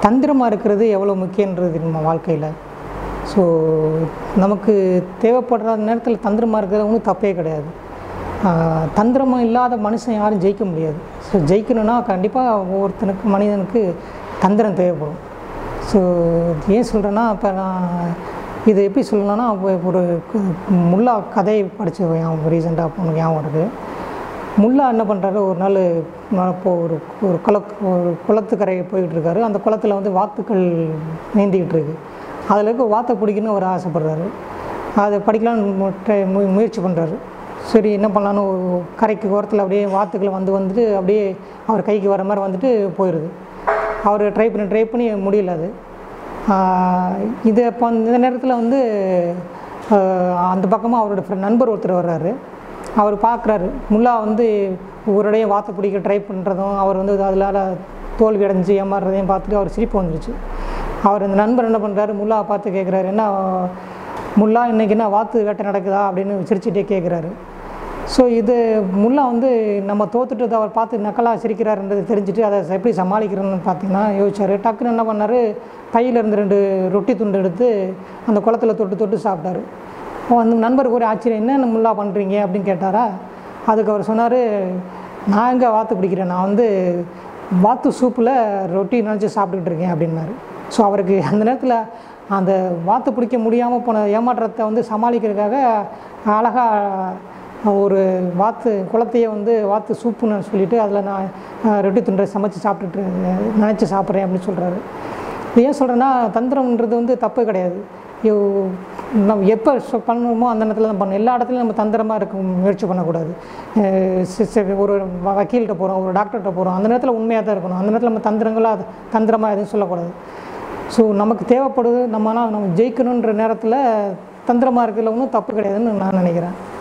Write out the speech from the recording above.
தந்திரமாக இருக்கிறது எவ்வளோ முக்கியன்றது நம்ம வாழ்க்கையில் ஸோ நமக்கு தேவைப்படுற நேரத்தில் தந்திரமாக இருக்கிறது ஒன்றும் தப்பே கிடையாது ஆஹ் தந்திரமாக இல்லாத மனுஷன் யாரும் ஜெயிக்க முடியாது ஸோ ஜெயிக்கணும்னா கண்டிப்பாக ஒவ்வொருத்தனுக்கு மனிதனுக்கு தந்திரம் தேவைப்படும் ஸோ ஏன் சொல்கிறேன்னா இப்போ நான் இது எப்படி சொல்லலாம்னா இப்போ ஒரு கு- முல்லா கதை படித்த ஞாபகம் ரீசெண்டாக போன ஞாபகம் வருது முல்லா என்ன பண்ணுறாரு ஒரு நாள் இப்போ ஒரு ஒரு குள ஒரு குளத்துக்கரையை போயிட்டு இருக்காரு அந்த குளத்துல வந்து வாத்துக்கள் நீந்திக்கிட்டு இருக்கு அதில் இருக்க வாத்தை பிடிக்கணும்னு அவர் ஆசைப்படுறாரு அதை படிக்கலாம்னு மு- try- மு- முயற்சி பண்ணுறாரு சரி என்ன பண்ணலான்னு ஒரு கரைக்கு ஓரத்தில் அப்படியே வாத்துக்கள் வந்து வந்துட்டு அப்படியே அவர் கைக்கு வர மாதிரி வந்துட்டு போயிடுது அவர் ட்ரை பண்ணி ட்ரை பண்ணி முடியல அது ஆஹ் இது அப்போ இந்த நேரத்தில் வந்து ஆஹ் அந்த பக்கமாக அவரோட friend- நண்பர் ஒருத்தர் வர்றாரு அவர் பார்க்குறாரு முல்லா வந்து ஒருடைய வாத்தை பிடிக்க ட்ரை பண்ணுறதும் அவர் வந்து அதில் தோல்வி அடைஞ்சு ஏமாறுறதையும் பார்த்துட்டு அவர் சிரிப்பு வந்துருச்சு அவர் அந்த நண்பர் என்ன பண்ணுறாரு முல்லாவை பார்த்து கேட்குறாரு என்ன முல்லா இன்னைக்கு என்ன வாத்து வேட்டை நடக்குதா அப்படின்னு சிரிச்சுட்டே கேட்குறாரு ஸோ இது முல்லா வந்து நம்ம தோத்துட்டு அவர் பார்த்து நக்கலாக சிரிக்கிறாருன்றது தெரிஞ்சுட்டு அதை எப்படி சமாளிக்கிறேன்னு பார்த்தீங்கன்னா யோசிச்சார் டக்குன்னு என்ன பண்ணார் பையில இருந்து ரெண்டு ரொட்டி துண்டு எடுத்து அந்த குளத்துல தொட்டு தொட்டு சாப்பிட்டாரு அப்போ அந்த நண்பருக்கு ஒரு ஆச்சரியம் என்ன முல்லா பண்ணுறீங்க அப்படின்னு கேட்டாரா அதுக்கு அவர் சொன்னார் நான் எங்கே வாத்து பிடிக்கிறேன் நான் வந்து வாத்து சூப்பில் ரொட்டி நினச்சி சாப்பிட்டுக்கிட்டு இருக்கேன் அப்படின்னாரு ஸோ அவருக்கு அந்த நேரத்தில் அந்த வாத்து பிடிக்க முடியாமல் போன ஏமாற்றத்தை வந்து சமாளிக்கிறதுக்காக அழகாக ஒரு வாத்து குளத்தையே வந்து வாத்து சூப்புன்னு சொல்லிட்டு அதில் நான் அஹ், ரொட்டி துண்டை சமைச்சு சாப்பிட்டுட்டு நினச்சி சாப்பிட்றேன் அப்படின்னு சொல்கிறாரு ஏன் சொல்கிறேன்னா தந்திரம்ன்றது வந்து தப்பு கிடையாது யோ நம்ம எப்போ பண்ணணுமோ அந்த நேரத்தில் தான் பண்ணணும் எல்லா இடத்துலையும் நம்ம தந்திரமாக இருக்க முயற்சி பண்ணக்கூடாது அஹ் சி- சி- ஒரு வ- வக்கீல்கிட்ட போகிறோம் ஒரு டாக்டர்கிட்ட போகிறோம் அந்த நேரத்தில் உண்மையாக தான் இருக்கணும் அந்த நேரத்தில் நம்ம தந்திரங்களாக அது தந்திரமாக எதுவும் சொல்லக்கூடாது ஸோ நமக்கு தேவைப்படுது நம்ம ஆனால் நம்ம ஜெயிக்கணுன்ற நேரத்தில் தந்திரமாக இருக்கிறதுல ஒன்றும் தப்பு கிடையாதுன்னு நான் நினைக்கிறேன்